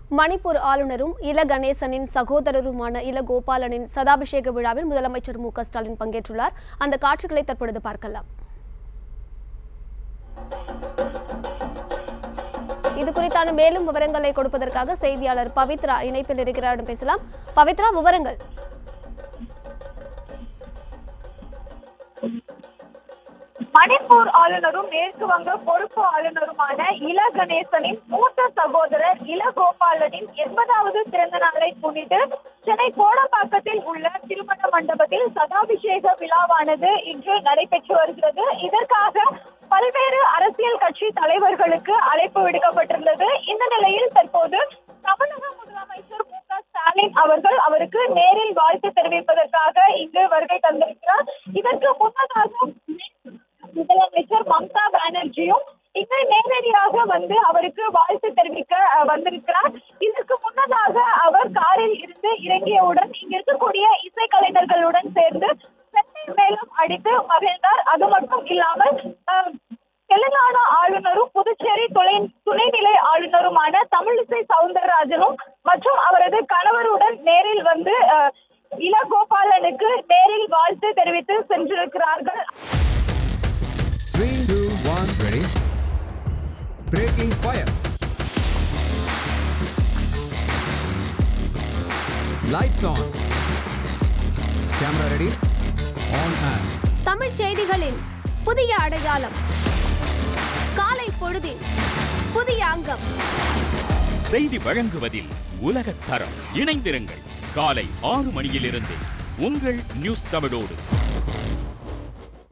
மணிப்பூர் ஆளுநரும் இல கணேசனின் சகோதரருமான இல கோபாலனின் சதாபிஷேக விழாவில் முதலமைச்சர் மு க ஸ்டாலின் பங்கேற்றுள்ளார் அந்த காட்சிகளை தற்பொழுது பார்க்கலாம் இது குறித்தான மேலும் விவரங்களை கொடுப்பதற்காக செய்தியாளர் பவித்ரா இணைப்பில் இருக்கிறாரிடம் பேசலாம் பவித்ரா விவரங்கள் மணிப்பூர் ஆளுநரும் மேற்கு வங்க பொறுப்பு ஆளுநருமான இல கணேசனின் மூத்த சகோதரர் இல கோபாலனின் எண்பதாவது பிறந்த நாளை முன்னிட்டு சென்னை கோடம்பாக்கத்தில் உள்ள திருமண மண்டபத்தில் சதாபிஷேக விழாவானது இன்று நடைபெற்று வருகிறது இதற்காக பல்வேறு அரசியல் கட்சி தலைவர்களுக்கு அழைப்பு விடுக்கப்பட்டிருந்தது இந்த நிலையில் தற்போது தமிழக முதலமைச்சர் மு க ஸ்டாலின் அவர்கள் அவருக்கு நேரில் வாழ்த்து தெரிவிப்பதற்காக இங்கு வருகை தந்திருக்கிறார் இதற்கு முன்னதாக முதலமைச்சர் மம்தா பானர்ஜியும் இங்கு நேரடியாக வந்து அவருக்கு வாழ்த்து தெரிவிக்க அஹ், வந்திருக்கிறார் இதற்கு முன்னதாக அவர் காரில் இருந்து இறங்கியவுடன் இங்க இருக்கக்கூடிய இசைக்கலைஞர்களுடன் சேர்ந்து சென்னை மேலும் அடித்து மகிழ்ந்தார் அது மட்டும் இல்லாமல் அஹ், தெலுங்கானா ஆளுநரும் புதுச்சேரி துணை துணைநிலை ஆளுநருமான தமிழிசை சவுந்தரராஜனும் மற்றும் அவரது கணவருடன் நேரில் வந்து அஹ், இளகோபாலனுக்கு நேரில் வாழ்த்து தெரிவித்து சென்றிருக்கிறார்கள் Three, two, one, ready. Breaking fire. Lights on. Camera ready. On and. Tamil செய்திகளின் புதிய அடையாளம் காலை பொழுதின் புதிய அங்கம் செய்தி வழங்குவதில் உலகத் தரம் இணைந்திருங்கள் காலை ஆறு மணியிலிருந்து உங்கள் நியூஸ் தமிழோடு